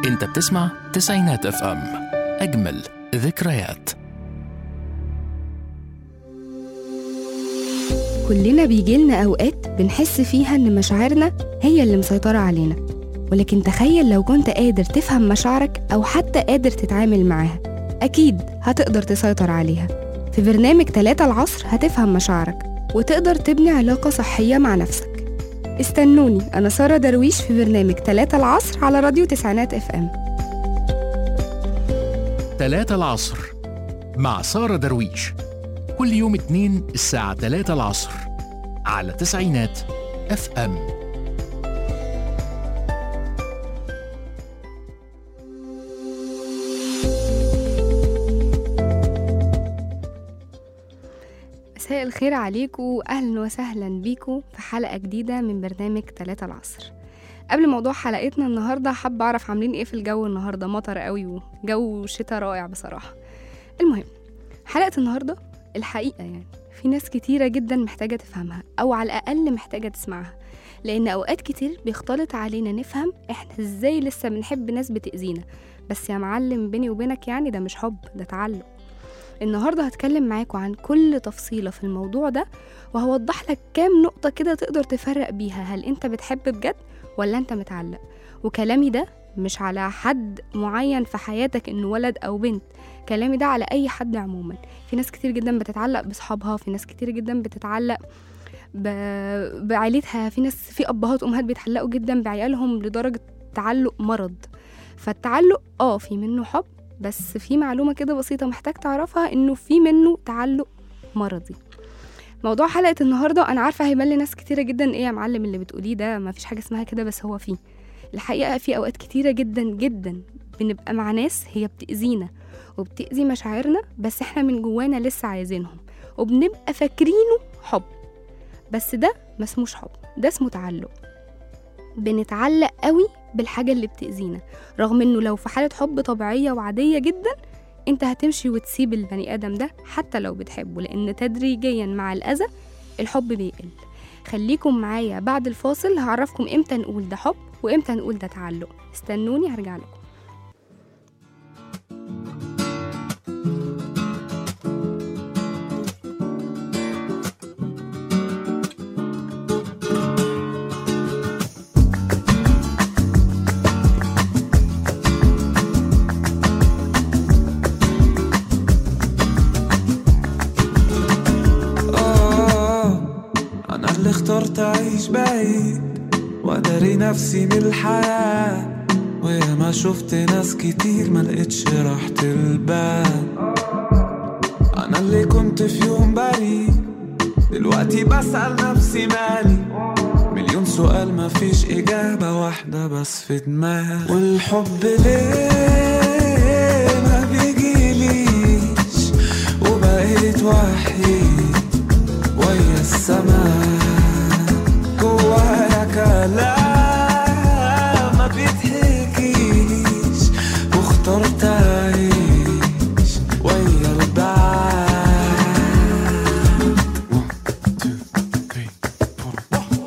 انت بتسمع تسعينات اف ام اجمل ذكريات كلنا بيجيلنا أوقات بنحس فيها إن مشاعرنا هي اللي مسيطرة علينا ولكن تخيل لو كنت قادر تفهم مشاعرك أو حتى قادر تتعامل معاها أكيد هتقدر تسيطر عليها في برنامج تلاتة العصر هتفهم مشاعرك وتقدر تبني علاقة صحية مع نفسك استنوني أنا سارة درويش في برنامج تلاتة العصر على راديو تسعينات اف ام تلاتة العصر مع سارة درويش كل يوم اتنين الساعة تلاتة العصر على تسعينات اف ام مساء الخير عليكم أهلا وسهلا بيكم في حلقة جديدة من برنامج تلاتة العصر قبل موضوع حلقتنا النهاردة حابة أعرف عاملين إيه في الجو النهاردة مطر قوي وجو شتاء رائع بصراحة المهم حلقة النهاردة الحقيقة يعني في ناس كتيرة جدا محتاجة تفهمها أو على الأقل محتاجة تسمعها لأن أوقات كتير بيختلط علينا نفهم إحنا إزاي لسه بنحب ناس بتأذينا بس يا معلم بيني وبينك يعني ده مش حب ده تعلق النهاردة هتكلم معاكم عن كل تفصيلة في الموضوع ده وهوضح لك كام نقطة كده تقدر تفرق بيها هل انت بتحب بجد ولا انت متعلق وكلامي ده مش على حد معين في حياتك انه ولد او بنت كلامي ده على اي حد عموما في ناس كتير جدا بتتعلق بصحابها في ناس كتير جدا بتتعلق ب... بعيلتها في ناس في ابهات وامهات بيتعلقوا جدا بعيالهم لدرجة تعلق مرض فالتعلق اه في منه حب بس في معلومة كده بسيطة محتاج تعرفها إنه في منه تعلق مرضي موضوع حلقة النهاردة أنا عارفة هيبان لناس كتيرة جدا إيه يا معلم اللي بتقوليه ده مفيش حاجة اسمها كده بس هو فيه الحقيقة في أوقات كتيرة جدا جدا بنبقى مع ناس هي بتأذينا وبتأذي مشاعرنا بس احنا من جوانا لسه عايزينهم وبنبقى فاكرينه حب بس ده ما اسموش حب ده اسمه تعلق بنتعلق قوي بالحاجة اللي بتأذينا رغم انه لو في حالة حب طبيعية وعادية جدا انت هتمشي وتسيب البني ادم ده حتى لو بتحبه لان تدريجيا مع الاذى الحب بيقل خليكم معايا بعد الفاصل هعرفكم امتى نقول ده حب وامتى نقول ده تعلق استنوني هرجع لكم آه أنا اللي اخترت أعيش بعيد وأداري نفسي من الحياة ويا ما شفت ناس كتير ما لقيتش راحة البال أنا اللي كنت في يوم بريء دلوقتي بسأل نفسي مالي مليون سؤال ما فيش إجابة واحدة بس في دماغي والحب ليه ما بيجيليش وبقيت وحيد ويا السماء جوايا كلام ما بيتحكيش واخترت اعيش ويا البعاد One, two, three, four.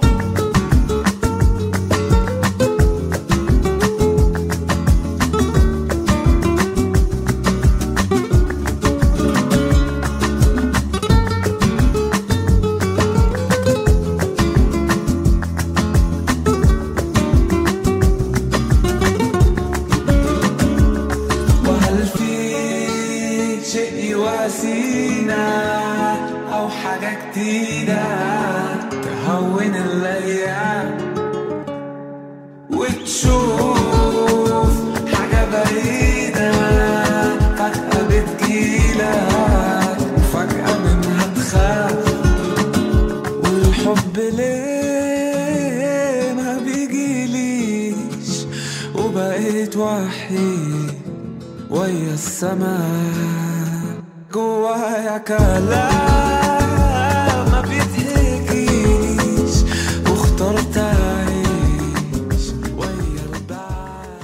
وهل في شيء يواسينا أو حاجة جديدة تهون الأيام وتشوف حاجة بعيدة فجأة بتجيلك وفجأة منها تخاف والحب ليه ما بيجيليش وبقيت وحيد ويا السماء جوايا كلام ما بيتحكيش واخترت اعيش ويا البعاد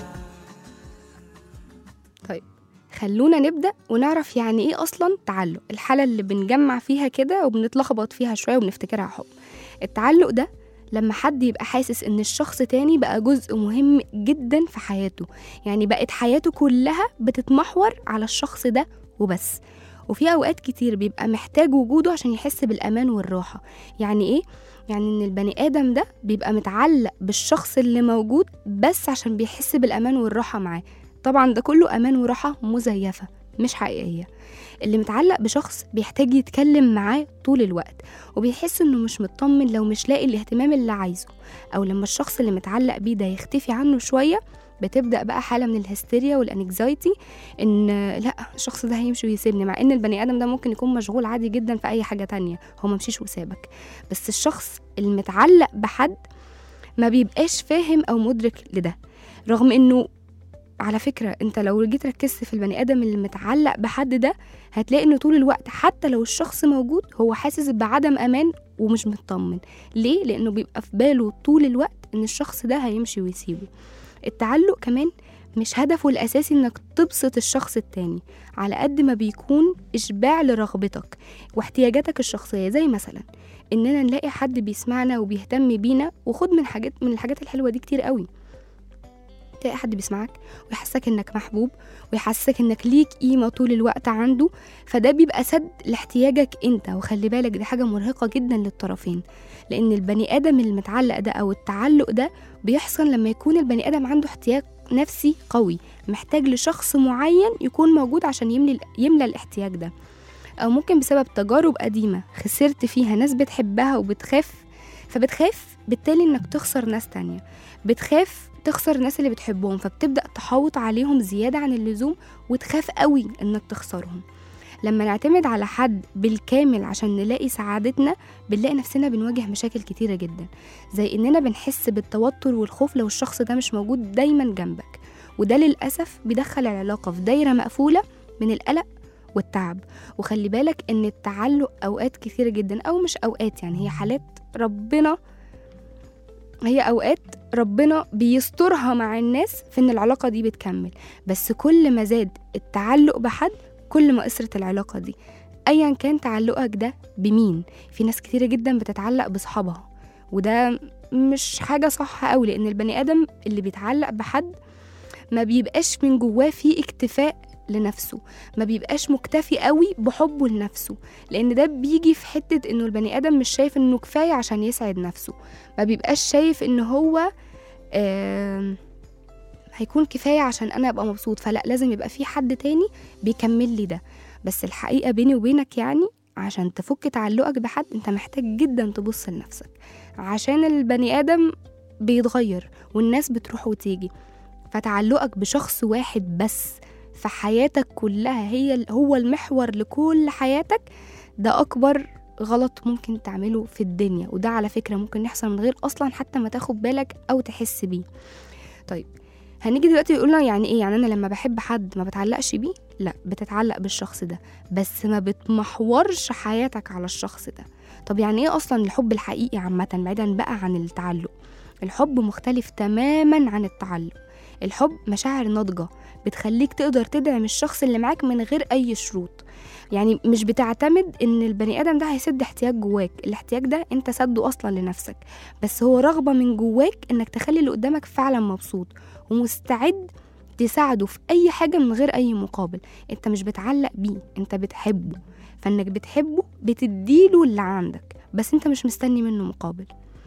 طيب خلونا نبدأ ونعرف يعني ايه أصلا تعلق الحالة اللي بنجمع فيها كده وبنتلخبط فيها شوية وبنفتكرها حب التعلق ده لما حد يبقى حاسس ان الشخص تاني بقى جزء مهم جدا في حياته يعني بقت حياته كلها بتتمحور على الشخص ده وبس وفي اوقات كتير بيبقى محتاج وجوده عشان يحس بالامان والراحه يعني ايه يعني ان البني ادم ده بيبقى متعلق بالشخص اللي موجود بس عشان بيحس بالامان والراحه معاه طبعا ده كله امان وراحه مزيفه مش حقيقيه اللي متعلق بشخص بيحتاج يتكلم معاه طول الوقت وبيحس انه مش مطمن لو مش لاقي الاهتمام اللي عايزه او لما الشخص اللي متعلق بيه ده يختفي عنه شويه بتبدا بقى حاله من الهستيريا والانكزايتي ان لا الشخص ده هيمشي ويسيبني مع ان البني ادم ده ممكن يكون مشغول عادي جدا في اي حاجه تانية هو ما مشيش وسابك بس الشخص المتعلق بحد ما بيبقاش فاهم او مدرك لده رغم انه على فكرة انت لو جيت ركزت في البني ادم اللي متعلق بحد ده هتلاقي انه طول الوقت حتى لو الشخص موجود هو حاسس بعدم امان ومش مطمن ليه لانه بيبقى في باله طول الوقت ان الشخص ده هيمشي ويسيبه التعلق كمان مش هدفه الأساسي إنك تبسط الشخص التاني على قد ما بيكون إشباع لرغبتك واحتياجاتك الشخصية زي مثلا إننا نلاقي حد بيسمعنا وبيهتم بينا وخد من حاجات من الحاجات الحلوة دي كتير قوي تلاقي حد بيسمعك ويحسسك انك محبوب ويحسسك انك ليك قيمه طول الوقت عنده فده بيبقى سد لاحتياجك انت وخلي بالك دي حاجه مرهقه جدا للطرفين لان البني ادم المتعلق ده او التعلق ده بيحصل لما يكون البني ادم عنده احتياج نفسي قوي محتاج لشخص معين يكون موجود عشان يملي يملى الاحتياج ده او ممكن بسبب تجارب قديمه خسرت فيها ناس بتحبها وبتخاف فبتخاف بالتالي انك تخسر ناس تانية بتخاف تخسر الناس اللي بتحبهم فبتبدأ تحوط عليهم زيادة عن اللزوم وتخاف قوي انك تخسرهم لما نعتمد على حد بالكامل عشان نلاقي سعادتنا بنلاقي نفسنا بنواجه مشاكل كتيرة جدا زي اننا بنحس بالتوتر والخوف لو الشخص ده مش موجود دايما جنبك وده للأسف بيدخل العلاقة في دايرة مقفولة من القلق والتعب وخلي بالك ان التعلق اوقات كتيرة جدا او مش اوقات يعني هي حالات ربنا هي اوقات ربنا بيسترها مع الناس في ان العلاقه دي بتكمل بس كل ما زاد التعلق بحد كل ما قصرت العلاقه دي ايا كان تعلقك ده بمين في ناس كتيره جدا بتتعلق بصحابها وده مش حاجه صح قوي لان البني ادم اللي بيتعلق بحد ما بيبقاش من جواه في اكتفاء لنفسه ما بيبقاش مكتفي قوي بحبه لنفسه لان ده بيجي في حته انه البني ادم مش شايف انه كفايه عشان يسعد نفسه ما بيبقاش شايف ان هو آه هيكون كفايه عشان انا ابقى مبسوط فلا لازم يبقى في حد تاني بيكمل لي ده بس الحقيقه بيني وبينك يعني عشان تفك تعلقك بحد انت محتاج جدا تبص لنفسك عشان البني ادم بيتغير والناس بتروح وتيجي فتعلقك بشخص واحد بس في حياتك كلها هي هو المحور لكل حياتك ده اكبر غلط ممكن تعمله في الدنيا وده على فكره ممكن يحصل من غير اصلا حتى ما تاخد بالك او تحس بيه طيب هنيجي دلوقتي يقولنا يعني ايه يعني انا لما بحب حد ما بتعلقش بيه لا بتتعلق بالشخص ده بس ما بتمحورش حياتك على الشخص ده طب يعني ايه اصلا الحب الحقيقي عامه بعيدا بقى عن التعلق الحب مختلف تماما عن التعلق الحب مشاعر ناضجه بتخليك تقدر تدعم الشخص اللي معاك من غير اي شروط يعني مش بتعتمد ان البني ادم ده هيسد احتياج جواك الاحتياج ده انت سده اصلا لنفسك بس هو رغبه من جواك انك تخلي اللي قدامك فعلا مبسوط ومستعد تساعده في اي حاجه من غير اي مقابل انت مش بتعلق بيه انت بتحبه فانك بتحبه بتديله اللي عندك بس انت مش مستني منه مقابل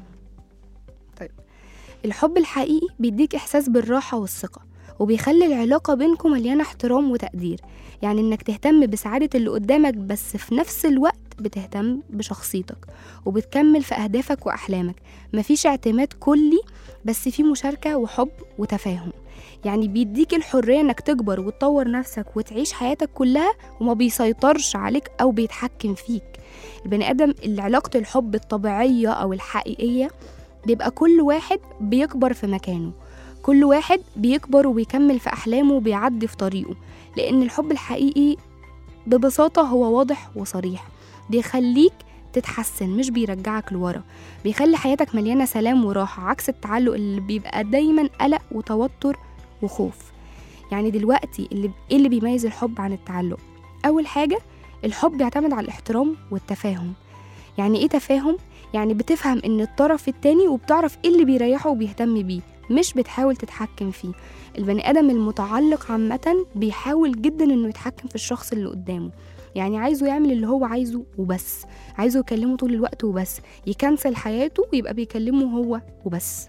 طيب الحب الحقيقي بيديك احساس بالراحه والثقه وبيخلي العلاقة بينكم مليانة احترام وتقدير يعني انك تهتم بسعادة اللي قدامك بس في نفس الوقت بتهتم بشخصيتك وبتكمل في أهدافك وأحلامك مفيش اعتماد كلي بس في مشاركة وحب وتفاهم يعني بيديك الحرية انك تكبر وتطور نفسك وتعيش حياتك كلها وما بيسيطرش عليك أو بيتحكم فيك البني آدم اللي علاقة الحب الطبيعية أو الحقيقية بيبقى كل واحد بيكبر في مكانه كل واحد بيكبر وبيكمل في أحلامه وبيعدي في طريقه لأن الحب الحقيقي ببساطة هو واضح وصريح بيخليك تتحسن مش بيرجعك لورا بيخلي حياتك مليانة سلام وراحة عكس التعلق اللي بيبقى دايما قلق وتوتر وخوف يعني دلوقتي اللي ايه اللي بيميز الحب عن التعلق أول حاجة الحب بيعتمد على الاحترام والتفاهم يعني ايه تفاهم يعني بتفهم ان الطرف التاني وبتعرف ايه اللي بيريحه وبيهتم بيه مش بتحاول تتحكم فيه البني ادم المتعلق عامه بيحاول جدا انه يتحكم في الشخص اللي قدامه يعني عايزه يعمل اللي هو عايزه وبس عايزه يكلمه طول الوقت وبس يكنسل حياته ويبقى بيكلمه هو وبس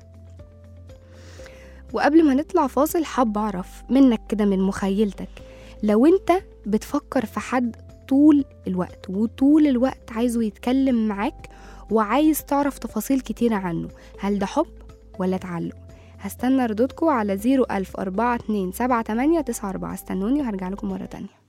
وقبل ما نطلع فاصل حاب اعرف منك كده من مخيلتك لو انت بتفكر في حد طول الوقت وطول الوقت عايزه يتكلم معاك وعايز تعرف تفاصيل كتيرة عنه هل ده حب ولا تعلق هستنى ردودكم على 01000 42 78 94 استنوني وهرجع لكم مرة تانية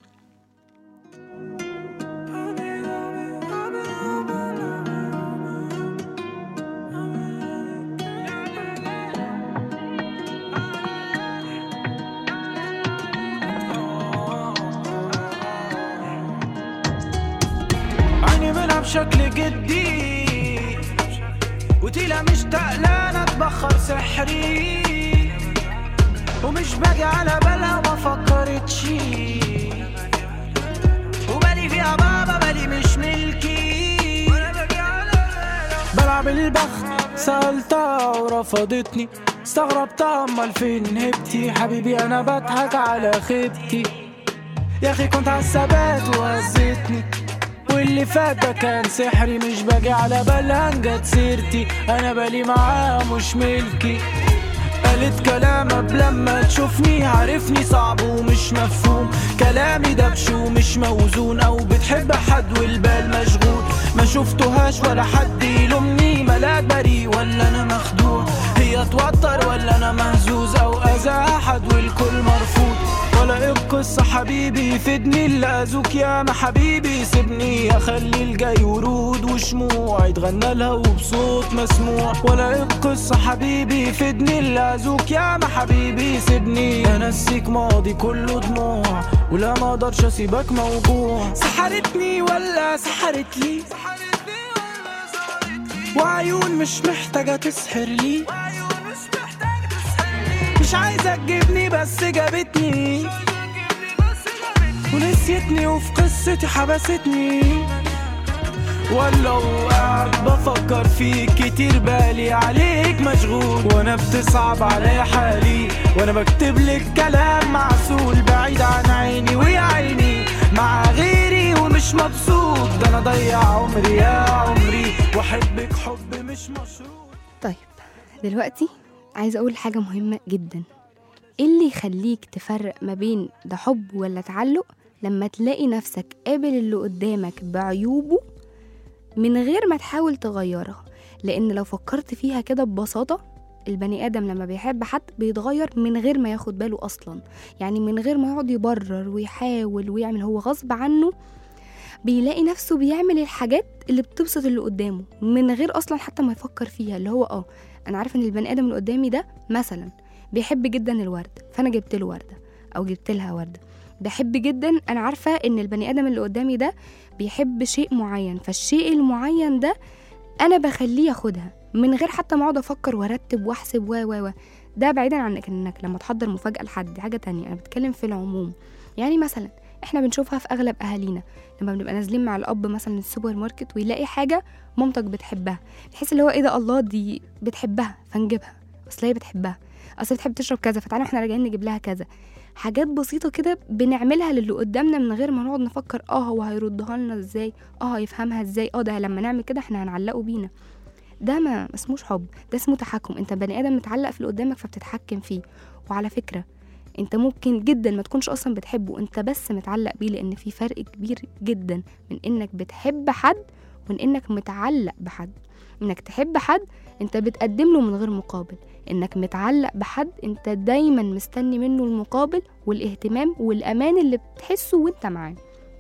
عيني منها بشكل جدي وتيلا مش تقلانة تبخر سحري ومش باجي على بالها وما فكرتش وبالي فيها بابا بالي مش ملكي بلعب البخت سألتها ورفضتني استغربتها امال فين هبتي حبيبي انا بضحك على خيبتي يا اخي كنت عالثبات وهزتني واللي فات ده كان سحري مش باجي على بالها جت سيرتي انا بالي معاها مش ملكي قالت كلام قبل لما تشوفني عارفني صعب ومش مفهوم كلامي دبش ومش موزون او بتحب حد والبال مشغول ما شفتهاش ولا حد يلومني ملاك بريء ولا انا مخدوع هي توتر ولا انا مهزوز او اذى احد والكل مرفوض ولا ايه القصة حبيبي يفيدني اللي اذوك يا ما حبيبي سيبني اخلي الجاي ورود وشموع يتغنى لها وبصوت مسموع ولا ايه القصة حبيبي يفيدني اللي اذوك يا ما حبيبي سيبني انسيك ماضي كله دموع ولا ما اقدرش اسيبك موجوع سحرتني ولا سحرت لي وعيون مش محتاجة تسحر لي مش عايزة تجيبني بس جابتني ونسيتني وفي قصتي حبستني ولا وقعد بفكر فيك كتير بالي عليك مشغول وانا بتصعب عليا حالي وانا بكتب لك كلام معسول بعيد عن عيني ويا عيني مع غيري ومش مبسوط ده انا ضيع عمري يا عمري واحبك حب مش مشروط طيب دلوقتي عايزة أقول حاجة مهمة جدا إيه اللي يخليك تفرق ما بين ده حب ولا تعلق لما تلاقي نفسك قابل اللي قدامك بعيوبه من غير ما تحاول تغيرها لأن لو فكرت فيها كده ببساطة البني آدم لما بيحب حد بيتغير من غير ما ياخد باله أصلا يعني من غير ما يقعد يبرر ويحاول ويعمل هو غصب عنه بيلاقي نفسه بيعمل الحاجات اللي بتبسط اللي قدامه من غير اصلا حتى ما يفكر فيها اللي هو اه انا عارفه ان البني ادم اللي قدامي ده مثلا بيحب جدا الورد فانا جبت له ورده او جبت لها ورده بحب جدا انا عارفه ان البني ادم اللي قدامي ده بيحب شيء معين فالشيء المعين ده انا بخليه ياخدها من غير حتى ما اقعد افكر وارتب واحسب و و و ده بعيدا عن انك لما تحضر مفاجاه لحد دي حاجه تانية انا بتكلم في العموم يعني مثلا احنا بنشوفها في اغلب اهالينا لما بنبقى نازلين مع الاب مثلا السوبر ماركت ويلاقي حاجه مامتك بتحبها تحس اللي هو ايه ده الله دي بتحبها فنجيبها اصل هي بتحبها اصل بتحب تشرب كذا فتعالى احنا راجعين نجيب لها كذا حاجات بسيطة كده بنعملها للي قدامنا من غير ما نقعد نفكر اه هو هيردها لنا ازاي اه هيفهمها ازاي اه ده لما نعمل كده احنا هنعلقه بينا ده ما اسموش حب ده اسمه تحكم انت بني ادم متعلق في اللي قدامك فبتتحكم فيه وعلى فكرة انت ممكن جدا ما تكونش اصلا بتحبه انت بس متعلق بيه لان في فرق كبير جدا من انك بتحب حد ومن انك متعلق بحد انك تحب حد انت بتقدم له من غير مقابل انك متعلق بحد انت دايما مستني منه المقابل والاهتمام والامان اللي بتحسه وانت معاه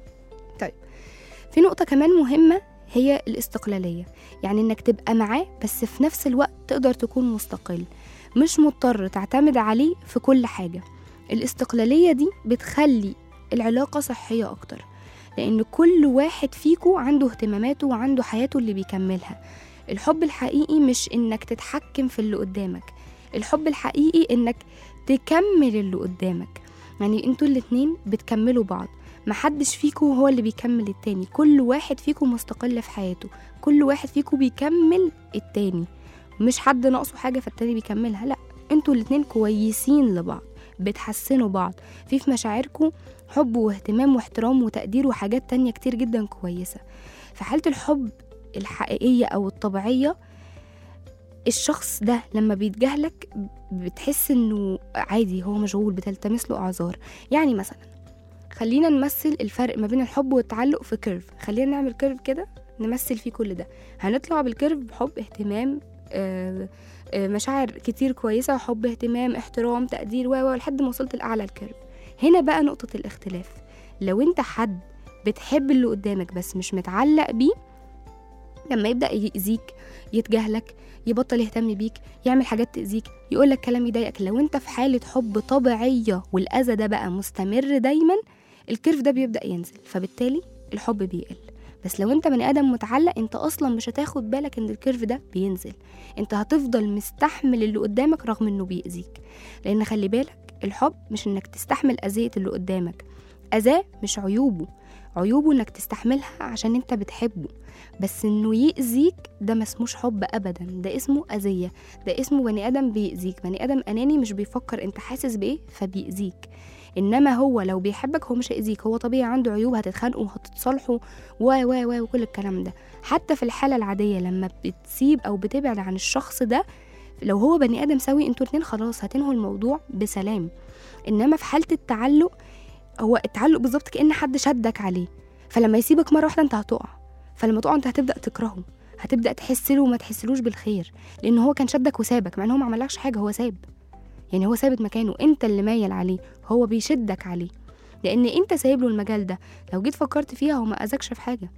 طيب في نقطة كمان مهمة هي الاستقلالية يعني انك تبقى معاه بس في نفس الوقت تقدر تكون مستقل مش مضطر تعتمد عليه في كل حاجة الاستقلالية دي بتخلي العلاقة صحية أكتر لأن كل واحد فيكو عنده اهتماماته وعنده حياته اللي بيكملها الحب الحقيقي مش إنك تتحكم في اللي قدامك الحب الحقيقي إنك تكمل اللي قدامك يعني انتوا الاتنين بتكملوا بعض محدش فيكم هو اللي بيكمل التاني كل واحد فيكم مستقل في حياته كل واحد فيكم بيكمل التاني مش حد ناقصه حاجة فالتاني بيكملها لا انتوا الاتنين كويسين لبعض بتحسنوا بعض في في مشاعركم حب واهتمام واحترام وتقدير وحاجات تانية كتير جدا كويسة في حالة الحب الحقيقية أو الطبيعية الشخص ده لما بيتجاهلك بتحس انه عادي هو مشغول بتلتمس له اعذار يعني مثلا خلينا نمثل الفرق ما بين الحب والتعلق في كيرف خلينا نعمل كيرف كده نمثل فيه كل ده هنطلع بالكيرف بحب اهتمام آه، آه، مشاعر كتير كويسة حب اهتمام احترام تقدير و و لحد ما وصلت لأعلى الكيرف هنا بقى نقطة الاختلاف لو انت حد بتحب اللي قدامك بس مش متعلق بيه لما يبدأ يأذيك يتجاهلك يبطل يهتم بيك يعمل حاجات تأذيك يقولك كلام يضايقك لو انت في حالة حب طبيعية والأذى ده بقى مستمر دايما الكيرف ده بيبدأ ينزل فبالتالي الحب بيقل بس لو انت بني ادم متعلق انت اصلا مش هتاخد بالك ان الكيرف ده بينزل انت هتفضل مستحمل اللي قدامك رغم انه بيأذيك لان خلي بالك الحب مش انك تستحمل اذية اللي قدامك اذاه مش عيوبه عيوبه انك تستحملها عشان انت بتحبه بس انه يأذيك ده ما اسموش حب ابدا ده اسمه اذية ده اسمه بني ادم بيأذيك بني ادم اناني مش بيفكر انت حاسس بايه فبيأذيك انما هو لو بيحبك هو مش هيأذيك هو طبيعي عنده عيوب هتتخانقوا وهتتصالحوا و و و وكل الكلام ده حتى في الحالة العادية لما بتسيب او بتبعد عن الشخص ده لو هو بني ادم سوي انتوا الاتنين خلاص هتنهوا الموضوع بسلام انما في حالة التعلق هو التعلق بالظبط كأن حد شدك عليه فلما يسيبك مرة واحدة انت هتقع فلما تقع انت هتبدأ تكرهه هتبدأ تحس له وما تحسلوش بالخير لأن هو كان شدك وسابك مع ان هو ما عملكش حاجة هو ساب يعني هو ثابت مكانه انت اللي مايل عليه هو بيشدك عليه لان انت سايب له المجال ده لو جيت فكرت فيها هو ما اذاكش في حاجه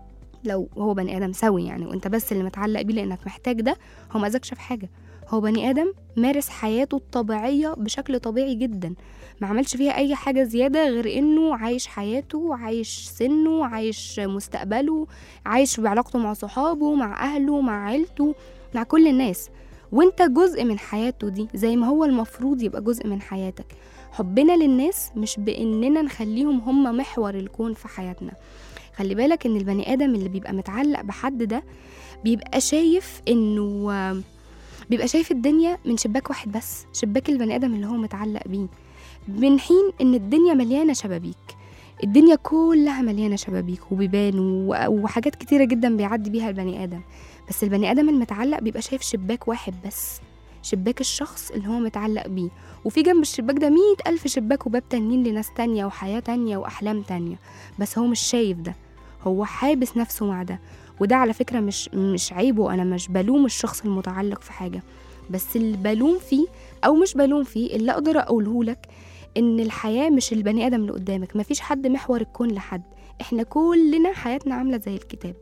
لو هو بني ادم سوي يعني وانت بس اللي متعلق بيه لانك محتاج ده هو ما اذاكش في حاجه هو بني ادم مارس حياته الطبيعيه بشكل طبيعي جدا ما عملش فيها اي حاجه زياده غير انه عايش حياته عايش سنه عايش مستقبله عايش بعلاقته مع صحابه مع اهله مع عيلته مع كل الناس وانت جزء من حياته دي زي ما هو المفروض يبقى جزء من حياتك حبنا للناس مش باننا نخليهم هم محور الكون في حياتنا خلي بالك ان البني ادم اللي بيبقى متعلق بحد ده بيبقى شايف انه بيبقى شايف الدنيا من شباك واحد بس شباك البني ادم اللي هو متعلق بيه من حين ان الدنيا مليانه شبابيك الدنيا كلها مليانه شبابيك وبيبان و- وحاجات كتيره جدا بيعدي بيها البني ادم بس البني ادم المتعلق بيبقى شايف شباك واحد بس شباك الشخص اللي هو متعلق بيه وفي جنب الشباك ده مية ألف شباك وباب تانيين لناس تانية وحياة تانية وأحلام تانية بس هو مش شايف ده هو حابس نفسه مع ده وده على فكرة مش مش عيبه أنا مش بلوم الشخص المتعلق في حاجة بس اللي بلوم فيه أو مش بلوم فيه اللي أقدر أقوله لك إن الحياة مش البني آدم اللي قدامك مفيش حد محور الكون لحد إحنا كلنا حياتنا عاملة زي الكتاب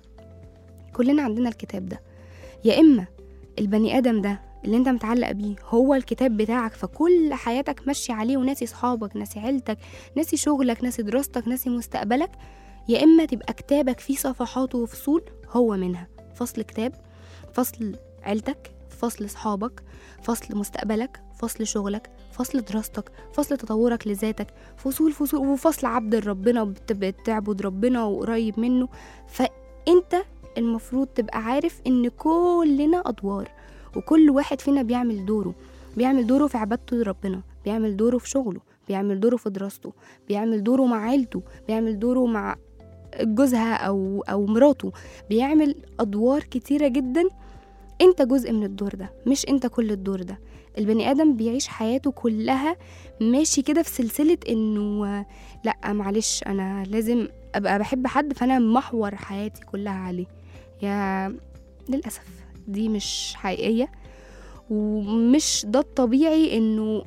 كلنا عندنا الكتاب ده يا إما البني آدم ده اللي انت متعلق بيه هو الكتاب بتاعك فكل حياتك ماشي عليه وناسي صحابك ناسي عيلتك ناسي شغلك ناسي دراستك ناسي مستقبلك يا اما تبقى كتابك فيه صفحات وفصول هو منها فصل كتاب فصل عيلتك فصل صحابك فصل مستقبلك فصل شغلك فصل دراستك فصل تطورك لذاتك فصول فصول وفصل عبد ربنا بت- بتعبد ربنا وقريب منه فانت المفروض تبقى عارف ان كلنا ادوار وكل واحد فينا بيعمل دوره بيعمل دوره في عبادته لربنا بيعمل دوره في شغله بيعمل دوره في دراسته بيعمل دوره مع عيلته بيعمل دوره مع جوزها او او مراته بيعمل ادوار كتيره جدا انت جزء من الدور ده مش انت كل الدور ده البني ادم بيعيش حياته كلها ماشي كده في سلسله انه آه، لا معلش انا لازم ابقى بحب حد فانا محور حياتي كلها عليه يا للاسف دي مش حقيقيه ومش ده الطبيعي انه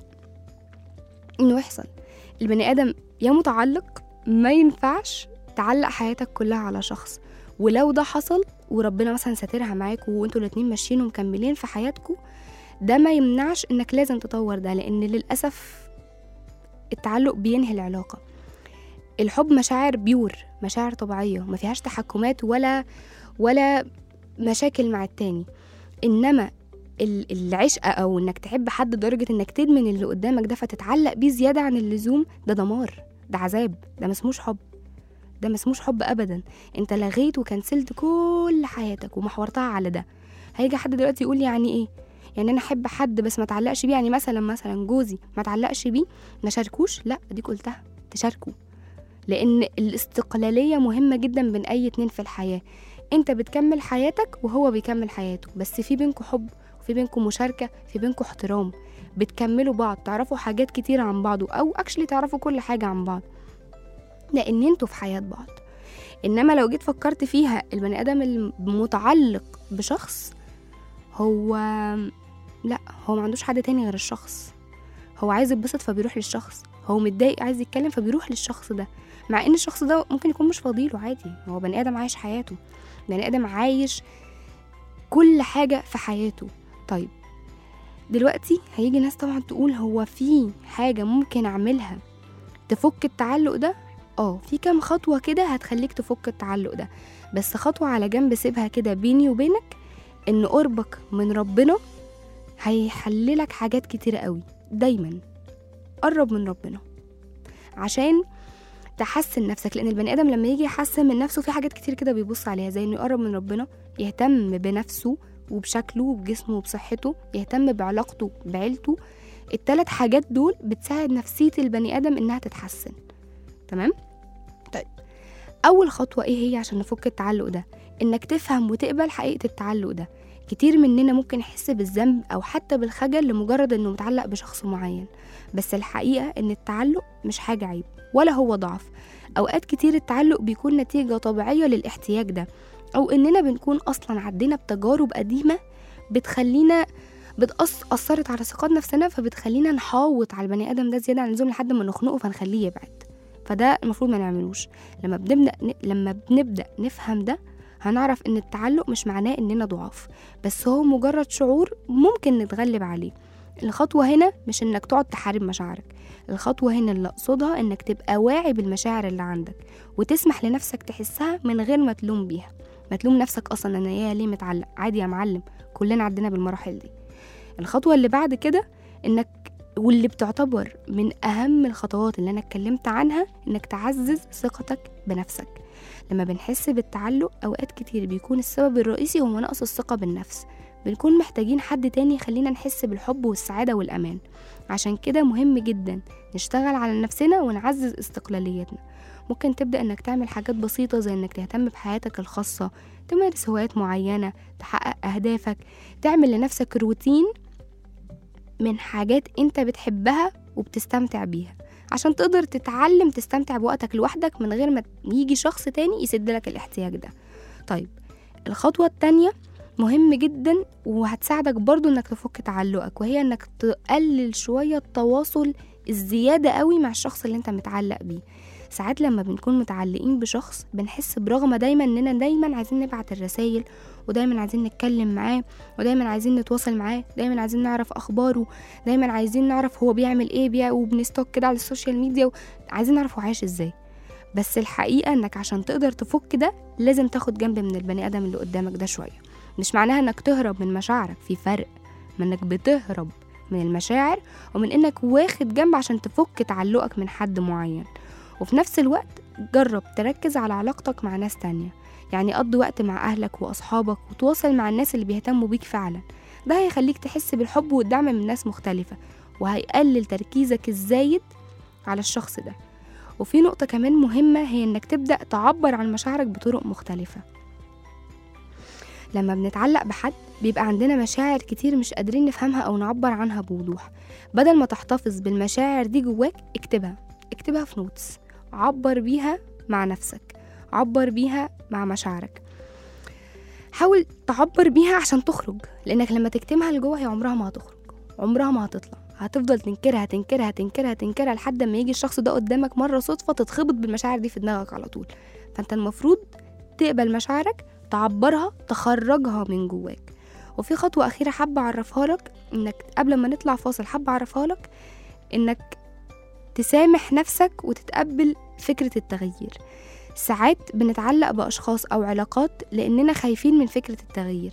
انه يحصل البني ادم يا متعلق ما ينفعش تعلق حياتك كلها على شخص ولو ده حصل وربنا مثلا ساترها معاكوا وانتوا الاتنين ماشيين ومكملين في حياتكوا ده ما يمنعش انك لازم تطور ده لان للاسف التعلق بينهي العلاقه الحب مشاعر بيور مشاعر طبيعيه ما فيهاش تحكمات ولا ولا مشاكل مع التاني انما ال- العشق او انك تحب حد لدرجه انك تدمن اللي قدامك ده فتتعلق بيه زياده عن اللزوم ده دمار ده عذاب ده مسموش حب ده مسموش حب ابدا انت لغيت وكنسلت كل حياتك ومحورتها على ده هيجي حد دلوقتي يقول لي يعني ايه يعني انا احب حد بس ما اتعلقش بيه يعني مثلا مثلا جوزي ما اتعلقش بيه ما شاركوش لا ديك قلتها تشاركوا لان الاستقلاليه مهمه جدا بين اي اتنين في الحياه انت بتكمل حياتك وهو بيكمل حياته بس في بينكم حب وفي بينكم مشاركه في بينكم احترام بتكملوا بعض تعرفوا حاجات كتير عن بعض او اكشلي تعرفوا كل حاجه عن بعض لان انتوا في حياه بعض انما لو جيت فكرت فيها البني ادم المتعلق بشخص هو لا هو ما عندوش حد تاني غير الشخص هو عايز يتبسط فبيروح للشخص هو متضايق عايز يتكلم فبيروح للشخص ده مع ان الشخص ده ممكن يكون مش فاضيله عادي هو بني ادم عايش حياته بني ادم عايش كل حاجه في حياته طيب دلوقتي هيجي ناس طبعا تقول هو في حاجه ممكن اعملها تفك التعلق ده اه في كام خطوه كده هتخليك تفك التعلق ده بس خطوه على جنب سيبها كده بيني وبينك ان قربك من ربنا هيحللك حاجات كتيرة قوي دايما قرب من ربنا عشان تحسن نفسك لان البني ادم لما يجي يحسن من نفسه في حاجات كتير كده بيبص عليها زي انه يقرب من ربنا يهتم بنفسه وبشكله وبجسمه وبصحته يهتم بعلاقته بعيلته التلات حاجات دول بتساعد نفسية البني ادم انها تتحسن تمام طيب اول خطوة ايه هي عشان نفك التعلق ده انك تفهم وتقبل حقيقة التعلق ده كتير مننا ممكن يحس بالذنب او حتى بالخجل لمجرد انه متعلق بشخص معين بس الحقيقة ان التعلق مش حاجة عيب ولا هو ضعف اوقات كتير التعلق بيكون نتيجة طبيعية للاحتياج ده او اننا بنكون اصلا عدينا بتجارب قديمة بتخلينا بتأث أثرت على ثقتنا نفسنا فبتخلينا نحاوط على البني آدم ده زيادة عن اللزوم لحد ما نخنقه فنخليه يبعد فده المفروض ما نعملوش لما بنبدأ لما بنبدأ نفهم ده هنعرف ان التعلق مش معناه اننا ضعاف بس هو مجرد شعور ممكن نتغلب عليه الخطوة هنا مش انك تقعد تحارب مشاعرك الخطوة هنا اللي اقصدها انك تبقى واعي بالمشاعر اللي عندك وتسمح لنفسك تحسها من غير ما تلوم بيها ما تلوم نفسك اصلا انا يا ليه متعلق عادي يا معلم كلنا عدينا بالمراحل دي الخطوة اللي بعد كده انك واللي بتعتبر من اهم الخطوات اللي انا اتكلمت عنها انك تعزز ثقتك بنفسك لما بنحس بالتعلق أوقات كتير بيكون السبب الرئيسي هو نقص الثقة بالنفس بنكون محتاجين حد تاني يخلينا نحس بالحب والسعادة والأمان عشان كده مهم جدا نشتغل على نفسنا ونعزز استقلاليتنا ممكن تبدأ إنك تعمل حاجات بسيطة زي إنك تهتم بحياتك الخاصة تمارس هوايات معينة تحقق أهدافك تعمل لنفسك روتين من حاجات أنت بتحبها وبتستمتع بيها عشان تقدر تتعلم تستمتع بوقتك لوحدك من غير ما يجي شخص تاني يسد لك الاحتياج ده طيب الخطوة التانية مهم جدا وهتساعدك برضو انك تفك تعلقك وهي انك تقلل شوية التواصل الزيادة قوي مع الشخص اللي انت متعلق بيه ساعات لما بنكون متعلقين بشخص بنحس برغم دايما اننا دايما عايزين نبعت الرسايل ودايما عايزين نتكلم معاه ودايما عايزين نتواصل معاه دايما عايزين نعرف اخباره دايما عايزين نعرف هو بيعمل ايه بيع وبنستوك كده على السوشيال ميديا عايزين نعرف هو عايش ازاي بس الحقيقه انك عشان تقدر تفك ده لازم تاخد جنب من البني ادم اللي قدامك ده شويه مش معناها انك تهرب من مشاعرك في فرق من انك بتهرب من المشاعر ومن انك واخد جنب عشان تفك تعلقك من حد معين وفي نفس الوقت جرب تركز على علاقتك مع ناس تانية يعني قضي وقت مع أهلك وأصحابك وتواصل مع الناس اللي بيهتموا بيك فعلا ده هيخليك تحس بالحب والدعم من ناس مختلفة وهيقلل تركيزك الزايد على الشخص ده وفي نقطة كمان مهمة هي إنك تبدأ تعبر عن مشاعرك بطرق مختلفة لما بنتعلق بحد بيبقى عندنا مشاعر كتير مش قادرين نفهمها أو نعبر عنها بوضوح بدل ما تحتفظ بالمشاعر دي جواك اكتبها اكتبها في نوتس عبر بيها مع نفسك عبر بيها مع مشاعرك حاول تعبر بيها عشان تخرج لانك لما تكتمها لجوه هي عمرها ما هتخرج عمرها ما هتطلع هتفضل تنكرها تنكرها تنكرها تنكرها لحد ما يجي الشخص ده قدامك مرة صدفة تتخبط بالمشاعر دي في دماغك على طول فانت المفروض تقبل مشاعرك تعبرها تخرجها من جواك وفي خطوة أخيرة حابة أعرفها لك إنك قبل ما نطلع فاصل حابة أعرفها لك إنك تسامح نفسك وتتقبل فكرة التغيير ساعات بنتعلق بأشخاص أو علاقات لأننا خايفين من فكرة التغيير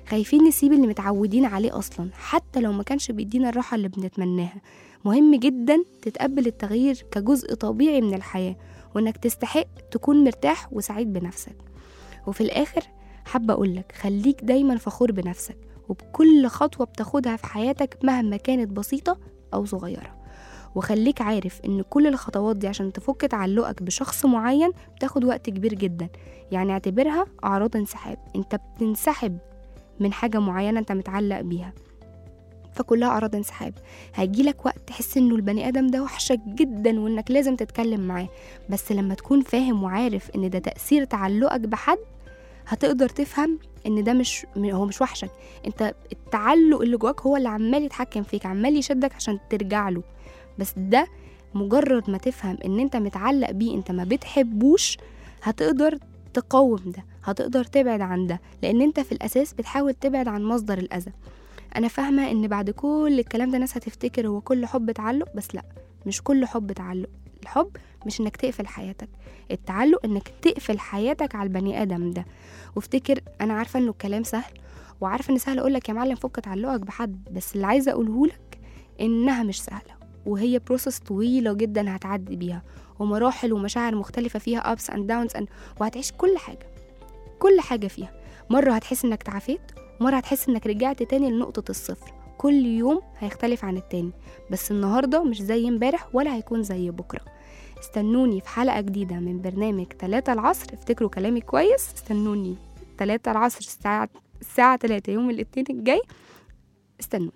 خايفين نسيب اللي متعودين عليه أصلا حتى لو ما كانش بيدينا الراحة اللي بنتمناها مهم جدا تتقبل التغيير كجزء طبيعي من الحياة وإنك تستحق تكون مرتاح وسعيد بنفسك وفي الآخر حابة أقولك خليك دايما فخور بنفسك وبكل خطوة بتاخدها في حياتك مهما كانت بسيطة أو صغيرة وخليك عارف إن كل الخطوات دي عشان تفك تعلقك بشخص معين بتاخد وقت كبير جدا يعني اعتبرها أعراض انسحاب انت بتنسحب من حاجة معينة انت متعلق بيها فكلها أعراض انسحاب هيجيلك وقت تحس إنه البني آدم ده وحشك جدا وإنك لازم تتكلم معاه بس لما تكون فاهم وعارف إن ده تأثير تعلقك بحد هتقدر تفهم ان ده مش هو مش وحشك انت التعلق اللي جواك هو اللي عمال يتحكم فيك عمال يشدك عشان ترجع له بس ده مجرد ما تفهم ان انت متعلق بيه انت ما بتحبوش هتقدر تقاوم ده هتقدر تبعد عن ده لان انت في الاساس بتحاول تبعد عن مصدر الاذى انا فاهمه ان بعد كل الكلام ده ناس هتفتكر هو كل حب تعلق بس لا مش كل حب تعلق الحب مش انك تقفل حياتك التعلق انك تقفل حياتك على البني ادم ده وافتكر انا عارفه انه الكلام سهل وعارفه ان سهل اقولك يا معلم فك تعلقك بحد بس اللي عايزه اقوله لك انها مش سهله وهي بروسس طويله جدا هتعدي بيها ومراحل ومشاعر مختلفه فيها ups and downs and وهتعيش كل حاجه كل حاجه فيها مره هتحس انك تعافيت ومره هتحس انك رجعت تاني لنقطه الصفر كل يوم هيختلف عن التاني بس النهارده مش زي امبارح ولا هيكون زي بكره استنوني في حلقة جديدة من برنامج تلاتة العصر افتكروا كلامي كويس استنوني تلاتة العصر الساعة الساعة تلاتة يوم الاثنين الجاي استنوني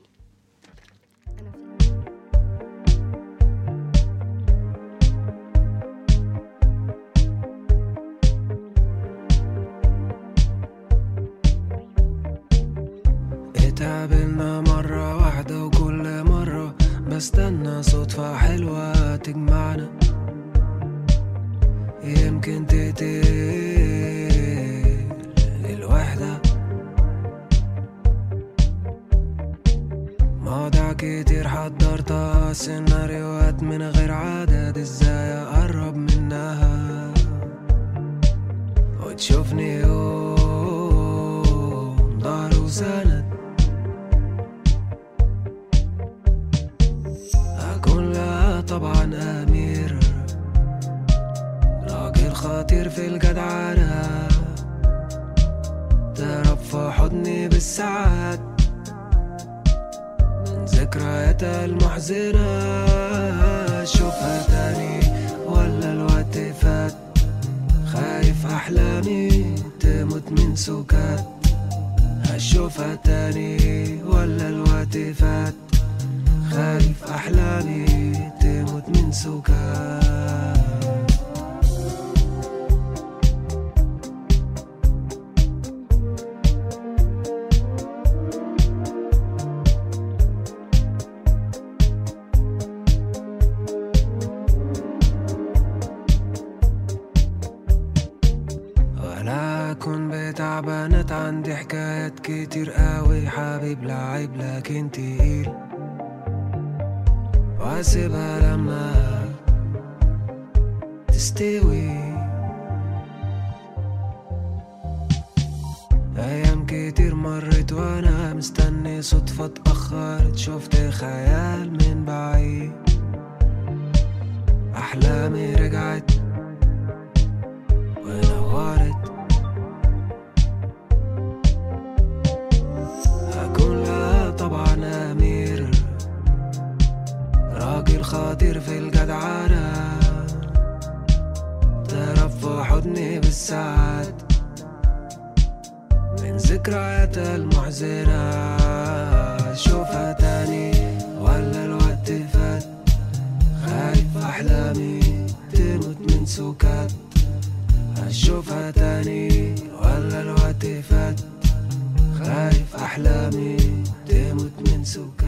اتقابلنا مرة واحدة وكل مرة بستنى صدفة حلوة تجمعنا يمكن تقتل الوحدة مواضيع كتير حضرتها سيناريوهات من غير عدد ازاي اقرب منها وتشوفني يوم ظهر وسند أكون لها طبعا أمير راجل خطير في الجدعنة تهرب في حضني بالساعات من ذكرياتها المحزنة أشوفها تاني ولا الوقت فات خايف أحلامي تموت من سكات أشوفها تاني ولا الوقت فات خايف أحلامي تموت من سكات ولا أكون بتاع بنات عندي حكايات كتير قوي حبيب لعيب لكن تقيل واسيبها لما تستوي أيام كتير مرت وأنا مستني صدفة اتأخرت شفت خيال من بعيد أحلامي رجعت ونورت أكون لها طبعا أمير راجل خطير في الجدعنة تهرب في حضني بالساعات من ذكرياتها المحزنة أشوفها تاني ولا الوقت فات خايف أحلامي تموت من سكات أشوفها تاني ولا الوقت فات خايف أحلامي تموت من سكات